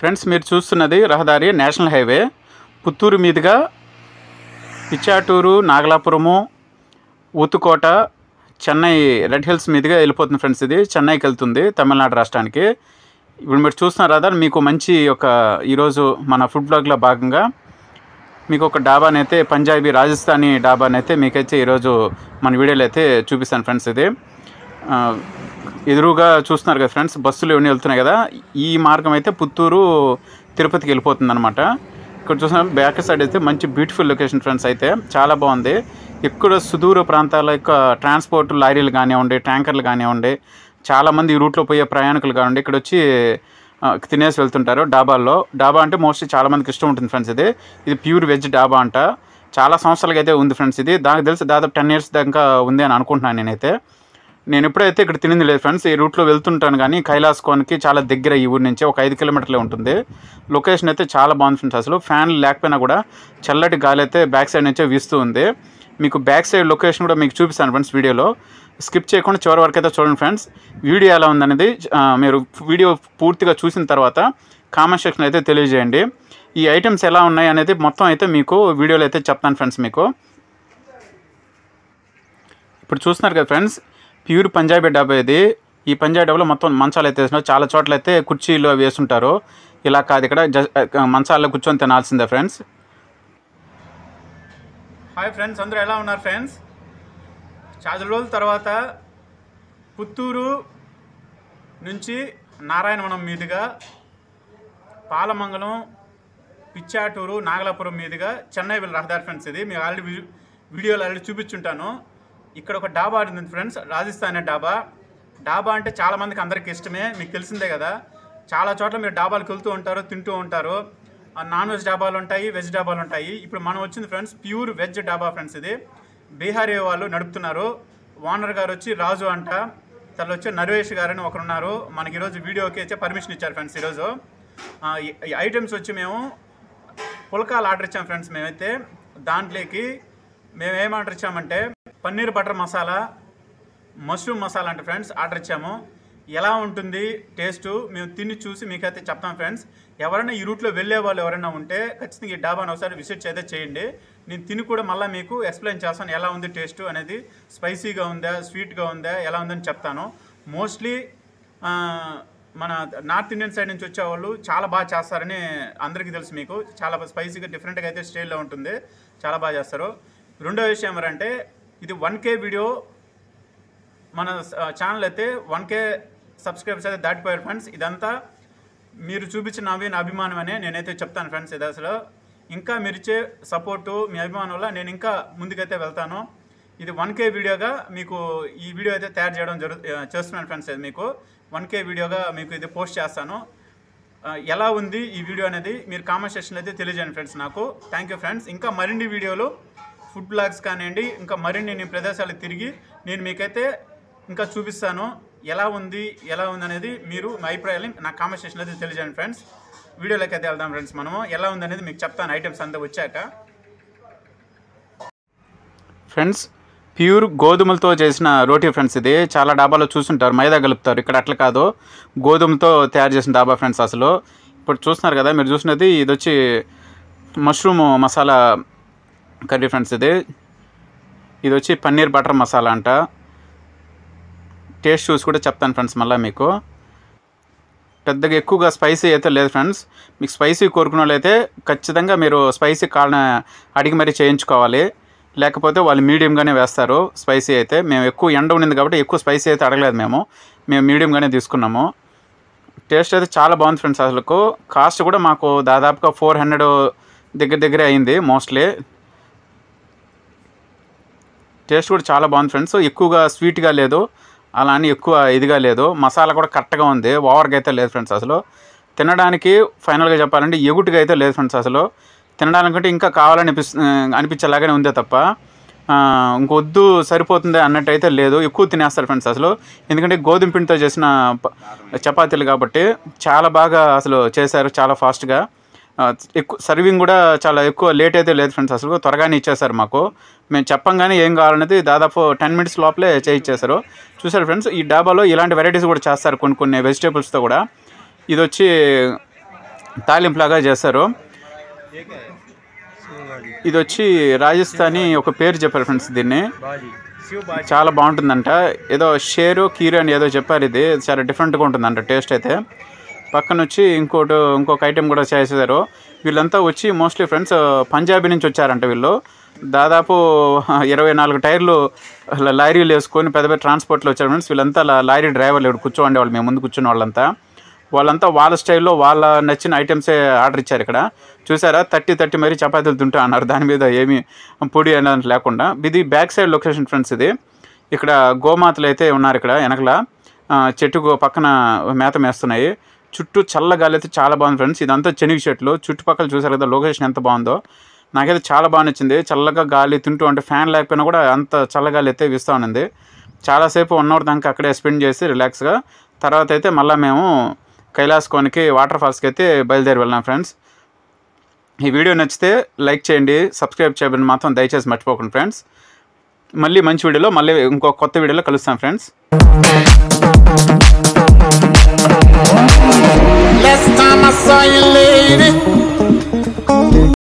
friends మీరు చూస్తున్నది రహదారి నేషనల్ హైవే పుత్తూరు మీదుగా పిచ్చాటూరు నాగలాపురము ఊతుకోట చెన్నై రెడ్ హిల్స్ మీదుగా వెళ్ళిపోతుంది ఫ్రెండ్స్ ఇది చెన్నైకి వెళ్తుంది తమిళనాడు రాష్ట్రానికి ఇప్పుడు మీరు చూస్తున్నారు కదా మీకు మంచి ఒక ఈరోజు మన ఫుడ్ బ్లాగ్లో భాగంగా మీకు ఒక డాబాని అయితే పంజాబీ రాజస్థానీ డాబాని అయితే మీకైతే ఈరోజు మన వీడియోలో అయితే చూపిస్తాను ఫ్రెండ్స్ ఇది ఆ, ఎదురుగా చూస్తున్నారు కదా ఫ్రెండ్స్ బస్సులు ఇవన్నీ వెళ్తున్నాయి కదా ఈ మార్గం అయితే పుత్తూరు తిరుపతికి వెళ్ళిపోతుంది అనమాట ఇక్కడ చూసిన బ్యాక్ సైడ్ అయితే మంచి బ్యూటిఫుల్ లొకేషన్ ఫ్రెండ్స్ అయితే చాలా బాగుంది ఎక్కువ సుదూర ప్రాంతాల యొక్క ట్రాన్స్పోర్ట్ లారీలు కానివ్వండి ట్యాంకర్లు కానివ్వండి చాలామంది ఈ రూట్లో పోయే ప్రయాణికులు కానివ్వండి ఇక్కడ వచ్చి ఆ, తినేసి వెళ్తుంటారు డాబాల్లో డాబా అంటే మోస్ట్లీ చాలా మందికి ఇష్టం ఉంటుంది ఫ్రెండ్స్ ఇది ఇది ప్యూర్ వెజ్ డాబా అంట చాలా సంవత్సరాలుగా అయితే ఉంది ఫ్రెండ్స్ ఇది దానికి తెలిసి దాదాపు టెన్ ఇయర్స్ దాకా ఉంది అని అనుకుంటున్నాను నేనైతే నేను ఎప్పుడైతే ఇక్కడ తినింది లేదు ఫ్రెండ్స్ ఈ రూట్లో వెళ్తుంటాను కానీ కైలాస్ కోన్కి చాలా దగ్గర ఈ ఊరి నుంచి ఒక ఐదు కిలోమీటర్లే ఉంటుంది లొకేషన్ అయితే చాలా బాగుంది ఫ్రెండ్స్ అసలు ఫ్యాన్ లేకపోయినా కూడా చల్లటి గాలి అయితే బ్యాక్ సైడ్ నుంచే వీస్తూ ఉంది మీకు బ్యాక్ సైడ్ లొకేషన్ కూడా మీకు చూపిస్తాను ఫ్రెండ్స్ వీడియోలో స్కిప్ చేయకుండా చివరి వరకు అయితే చూడండి ఫ్రెండ్స్ వీడియో ఎలా ఉందనేది ఆ, మీరు వీడియో పూర్తిగా చూసిన తర్వాత కామెంట్ సెక్షన్ అయితే తెలియజేయండి ఈ ఐటమ్స్ ఎలా ఉన్నాయి అనేది మొత్తం అయితే మీకు వీడియోలో అయితే చెప్తాను ఫ్రెండ్స్ మీకు ఇప్పుడు చూస్తున్నారు కదా ఫ్రెండ్స్ ప్యూర్ పంజాబీ డబ్బా ఇది ఈ పంజాబీ డబ్బాలో మొత్తం మంచాలు అయితే వేసినారు చాలా చోట్ల అయితే కుర్చీలు అవి వేస్తుంటారు ఇలా కాదు ఇక్కడ జస్ట్ మంచాల్లో కూర్చొని తినాల్సిందే ఫ్రెండ్స్ హాయ్ ఫ్రెండ్స్ అందరూ ఎలా ఉన్నారు ఫ్రెండ్స్ చాలా రోజుల తర్వాత పుత్తూరు నుంచి నారాయణవనం మీదుగా పాలమంగళం పిచ్చాటూరు నాగలాపురం మీదుగా చెన్నై వెళ్ళి రహదారి ఫ్రెండ్స్ ఇది మీకు ఆల్రెడీ వీ- వీడియోలో ఆల్రెడీ చూపించుంటాను ఇక్కడ ఒక డాబా ఉంది ఫ్రెండ్స్ రాజస్థానీ డాబా డాబా అంటే చాలా మందికి అందరికీ ఇష్టమే మీకు తెలిసిందే కదా చాలా చోట్ల మీరు డాబాలకు వెళ్తూ ఉంటారు తింటూ ఉంటారు ఆ నాన్ వెజ్ డాబాలు ఉంటాయి వెజ్ డాబాలు ఉంటాయి ఇప్పుడు మనం వచ్చింది friends pure veg dhaba friends ఇది బీహారీ వాళ్ళు నడుపుతున్నారు ఓనర్ గారు వచ్చి రాజు అంట తను వచ్చి నరేష్ గారు అని ఒకరు ఉన్నారు మనకి ఈరోజు వీడియోకి వచ్చి పర్మిషన్ ఇచ్చారు ఫ్రెండ్స్ ఈరోజు ఆ, ఈ- ఈ ఐటమ్స్ వచ్చి మేము పుల్కాలు ఆర్డర్ ఇచ్చాం ఫ్రెండ్స్ మేమైతే దాంట్లోకి మేము ఏం ఆర్డర్ ఇచ్చామంటే పన్నీర్ బటర్ మసాలా మష్రూమ్ మసాలా అంటే ఫ్రెండ్స్ ఆర్డర్ ఇచ్చాము ఎలా ఉంటుంది టేస్ట్ మేము తిని చూసి మీకైతే చెప్తాం ఫ్రెండ్స్ ఎవరైనా ఈ రూట్లో వెళ్ళే వాళ్ళు ఎవరైనా ఉంటే ఖచ్చితంగా ఈ డాబాను ఒకసారి విజిట్ అయితే చేయండి నేను తిని కూడా మళ్ళీ మీకు ఎక్స్ప్లెయిన్ చేస్తాను ఎలా ఉంది టేస్ట్ అనేది స్పైసీగా ఉందా స్వీట్గా ఉందా ఎలా ఉందని చెప్తాను మోస్ట్లీ మన నార్త్ ఇండియన్ సైడ్ నుంచి వచ్చేవాళ్ళు చాలా బాగా చేస్తారని అందరికీ తెలుసు మీకు చాలా స్పైసీగా డిఫరెంట్గా అయితే స్టైల్లో ఉంటుంది చాలా బాగా చేస్తారు రెండో విషయం ఏంటంటే ఇది వన్ కే వీడియో మన ఛానల్ అయితే వన్ కే సబ్స్క్రైబర్స్ అయితే దాటిపోయారు ఫ్రెండ్స్ ఇదంతా మీరు చూపించిన నవీన అభిమానం అనే నేనైతే చెప్తాను ఫ్రెండ్స్ ఇది అసలు ఇంకా మీరు ఇచ్చే సపోర్టు మీ అభిమానం వల్ల నేను ఇంకా ముందుకైతే వెళ్తాను ఇది వన్ కే వీడియోగా మీకు ఈ వీడియో అయితే తయారు చేయడం జరుగు చేస్తున్నాను ఫ్రెండ్స్ ఇది మీకు వన్ కే వీడియోగా మీకు ఇది పోస్ట్ చేస్తాను ఆ, ఎలా ఉంది ఈ వీడియో అనేది మీరు కామెంట్ సెక్షన్ అయితే తెలియజేయండి ఫ్రెండ్స్ నాకు థ్యాంక్ యూ ఫ్రెండ్స్ ఇంకా మరిన్ని వీడియోలు ఫుడ్ బ్లాగ్స్ కానివ్వండి ఇంకా మరిన్ని నేను ప్రదేశాలు తిరిగి నేను మీకైతే ఇంకా చూపిస్తాను ఎలా ఉంది ఎలా ఉంది అనేది మీరు మీ అభిప్రాయాలు నా కామెంట్ సెక్షన్ అయితే తెలియజేయండి ఫ్రెండ్స్ వీడియోలోకి అయితే వెళ్దాం ఫ్రెండ్స్ మనము ఎలా ఉంది అనేది మీకు చెప్తాను ఐటమ్స్ అంతా వచ్చాక ఫ్రెండ్స్ ప్యూర్ గోధుమలతో చేసిన రోటీ ఫ్రెండ్స్ ఇది చాలా డాబాలో చూసుంటారు మైదా కలుపుతారు ఇక్కడ అట్లా కాదు గోధుమతో తయారు చేసిన డాబా ఫ్రెండ్స్ అసలు ఇప్పుడు చూస్తున్నారు కదా మీరు చూసినది ఇది వచ్చి మష్రూమ్ మసాలా కర్రీ ఫ్రెండ్స్ ఇది ఇది వచ్చి పన్నీర్ బటర్ మసాలా అంట టేస్ట్ చూసి కూడా చెప్తాను ఫ్రెండ్స్ మళ్ళీ మీకు పెద్దగా ఎక్కువగా స్పైసీ అయితే లేదు ఫ్రెండ్స్ మీకు స్పైసీ కోరుకున్న వాళ్ళైతే ఖచ్చితంగా మీరు స్పైసీ కాళ్ళ అడిగి మరీ చేయించుకోవాలి లేకపోతే వాళ్ళు మీడియంగానే వేస్తారు స్పైసీ అయితే మేము ఎక్కువ ఎండ ఉండింది కాబట్టి ఎక్కువ స్పైసీ అయితే అడగలేదు మేము మేము మీడియంగానే తీసుకున్నాము టేస్ట్ అయితే చాలా బాగుంది ఫ్రెండ్స్ అసలు కాస్ట్ కూడా మాకు దాదాపుగా ఫోర్ హండ్రెడ్ దగ్గర దగ్గరే అయింది మోస్ట్లీ టేస్ట్ కూడా చాలా బాగుంది ఫ్రెండ్స్ ఎక్కువగా స్వీట్గా లేదు అలా అని ఎక్కువ ఇదిగా లేదు మసాలా కూడా కరెక్ట్గా ఉంది ఓవర్గా అయితే లేదు ఫ్రెండ్స్ అసలు తినడానికి ఫైనల్గా చెప్పాలంటే ఎగుటుగా అయితే లేదు ఫ్రెండ్స్ అసలు తినడానికంటే ఇంకా కావాలని అనిపిస్ అనిపించేలాగానే ఉందే తప్ప ఆ, ఇంకొద్దు సరిపోతుంది అన్నట్టు అయితే లేదు ఎక్కువ తినేస్తారు ఫ్రెండ్స్ అసలు ఎందుకంటే గోధుమ పిండితో చేసిన ప- చపాతీలు కాబట్టి చాలా బాగా అసలు చేశారు చాలా ఫాస్ట్గా ఆ, ఎక్కువ సర్వింగ్ కూడా చాలా ఎక్కువ లేట్ అయితే లేదు ఫ్రెండ్స్ అసలు త్వరగానే ఇచ్చేసారు మాకు మేము చెప్పంగానే ఏం కావాలనేది దాదాపు టెన్ మినిట్స్ లోపలే చేయించేశారు చూసారు ఫ్రెండ్స్ ఈ డాబాలో ఇలాంటి వెరైటీస్ కూడా చేస్తారు కొన్ని కొన్ని వెజిటేబుల్స్తో కూడా ఇది వచ్చి తాలింపులాగా చేస్తారు ఇది వచ్చి రాజస్థానీ ఒక పేరు చెప్పారు ఫ్రెండ్స్ దీన్ని చాలా బాగుంటుందంట ఏదో షేరు కీరు అని ఏదో చెప్పారు ఇది చాలా డిఫరెంట్గా ఉంటుందంట టేస్ట్ అయితే పక్కన వచ్చి ఇంకోటి ఇంకొక ఐటెం కూడా చేసేసారు వీళ్ళంతా వచ్చి మోస్ట్లీ ఫ్రెండ్స్ పంజాబీ నుంచి వచ్చారంట వీళ్ళు దాదాపు ఇరవై నాలుగు టైర్లు ల- లారీలు వేసుకొని పెద్ద పెద్ద ట్రాన్స్పోర్ట్లో వచ్చారు ఫ్రెండ్స్ వీళ్ళంతా లా- లారీ డ్రైవర్లు ఇక్కడ కూర్చోండి వాళ్ళు మేము ముందు కూర్చున్న వాళ్ళంతా వాళ్ళంతా వాళ్ళ స్టైల్లో వాళ్ళ నచ్చిన ఐటమ్సే ఆర్డర్ ఇచ్చారు ఇక్కడ చూసారా థర్టీ థర్టీ మరీ చపాతీలు తింటా అన్నారు దాని మీద ఏమీ పొడి అనేది లేకుండా ఇది బ్యాక్ సైడ్ లొకేషన్ ఫ్రెండ్స్ ఇది ఇక్కడ గోమాతలు అయితే ఉన్నారు ఇక్కడ వెనకల ఆ, చెట్టు గో- పక్కన మేత మేస్తున్నాయి చుట్టూ చల్ల గాలి అయితే చాలా బాగుంది ఫ్రెండ్స్ ఇదంతా చెనిగి చెట్లు చుట్టుపక్కల చూసారు కదా లొకేషన్ ఎంత బాగుందో నాకైతే చాలా బాగా నచ్చింది చల్లగా గాలి తింటూ అంటే ఫ్యాన్ లేకపోయినా కూడా అంత చల్లగాలి అయితే వీస్తూ ఉన్నది చాలాసేపు వన్ అవర్ దాకా అక్కడే స్పెండ్ చేసి రిలాక్స్గా తర్వాత అయితే మళ్ళీ మేము కైలాస్ కోనికి వాటర్ ఫాల్స్కి అయితే బయలుదేరి వెళ్ళాం ఫ్రెండ్స్ ఈ వీడియో నచ్చితే లైక్ చేయండి సబ్స్క్రైబ్ చేయమని మాత్రం దయచేసి మర్చిపోకండి ఫ్రెండ్స్ మళ్ళీ మంచి వీడియోలో మళ్ళీ ఇంకో కొత్త వీడియోలో కలుస్తాం ఫ్రెండ్స్